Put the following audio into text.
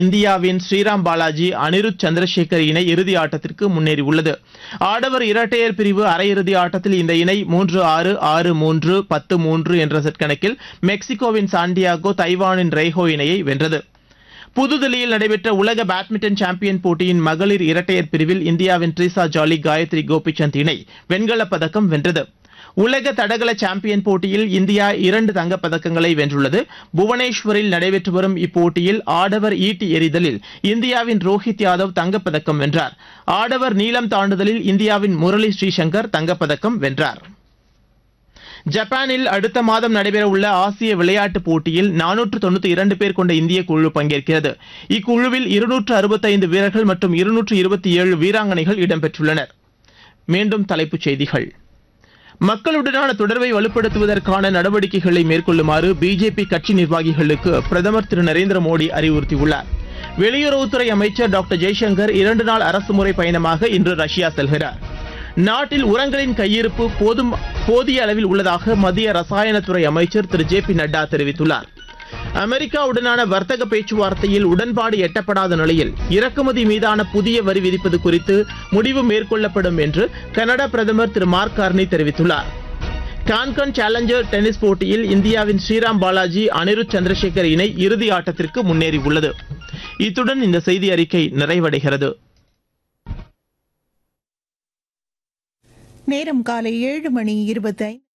இந்தியாவின் ஸ்ரீராம் பாலாஜி அனிருத் சந்திரசேகர் இணை இறுதி ஆட்டத்திற்கு முன்னேறியுள்ளது ஆடவர் இரட்டையர் பிரிவு அரையிறுதி ஆட்டத்தில் இந்த இணை மூன்று ஆறு ஆறு மூன்று பத்து மூன்று என்ற செட் கணக்கில் மெக்சிகோவின் சாண்டியாகோ தைவானின் ரெய்ஹோ இணையை வென்றது புதுதில்லியில் நடைபெற்ற உலக பேட்மிண்டன் சாம்பியன் போட்டியின் மகளிர் இரட்டையர் பிரிவில் இந்தியாவின் ட்ரீசா ஜாலி காயத்ரி கோபிச்சந்த் இணை வெண்கலப் பதக்கம் வென்றது உலக தடகள சாம்பியன் போட்டியில் இந்தியா இரண்டு தங்கப் பதக்கங்களை வென்றுள்ளது புவனேஸ்வரில் நடைபெற்று வரும் இப்போட்டியில் ஆடவர் ஈட்டி எறிதலில் இந்தியாவின் ரோஹித் யாதவ் தங்கப் பதக்கம் வென்றார் ஆடவர் நீளம் தாண்டுதலில் இந்தியாவின் முரளி ஸ்ரீசங்கர் தங்கப் பதக்கம் வென்றார் ஜப்பானில் அடுத்த மாதம் நடைபெறவுள்ள ஆசிய விளையாட்டுப் போட்டியில் நானூற்று தொண்ணூத்தி இரண்டு பேர் கொண்ட இந்திய குழு பங்கேற்கிறது இக்குழுவில் இருநூற்று அறுபத்தைந்து வீரர்கள் மற்றும் இருநூற்று இருபத்தி ஏழு வீராங்கனைகள் இடம்பெற்றுள்ளனர் மீண்டும் தலைப்புச் செய்திகள் மக்களுடனான தொடர்பை வலுப்படுத்துவதற்கான நடவடிக்கைகளை மேற்கொள்ளுமாறு பிஜேபி கட்சி நிர்வாகிகளுக்கு பிரதமர் திரு நரேந்திர மோடி அறிவுறுத்தியுள்ளார் வெளியுறவுத்துறை அமைச்சர் டாக்டர் ஜெய்சங்கர் இரண்டு நாள் அரசுமுறை பயணமாக இன்று ரஷ்யா செல்கிறார் நாட்டில் உரங்களின் கையிருப்பு போதும் போதிய அளவில் உள்ளதாக மத்திய ரசாயனத்துறை அமைச்சர் திரு ஜே பி நட்டா தெரிவித்துள்ளார் அமெரிக்காவுடனான வர்த்தக பேச்சுவார்த்தையில் உடன்பாடு எட்டப்படாத நிலையில் இறக்குமதி மீதான புதிய வரி விதிப்பது குறித்து முடிவு மேற்கொள்ளப்படும் என்று கனடா பிரதமர் திரு மார்க் கார்னி தெரிவித்துள்ளார் கான்கன் சேலஞ்சர் டென்னிஸ் போட்டியில் இந்தியாவின் ஸ்ரீராம் பாலாஜி அனிருத் சந்திரசேகர் இணை இறுதி ஆட்டத்திற்கு முன்னேறியுள்ளது இத்துடன் இந்த செய்தி அறிக்கை நிறைவடைகிறது நேரம் காலை ஏழு மணி இருபத்தைந்து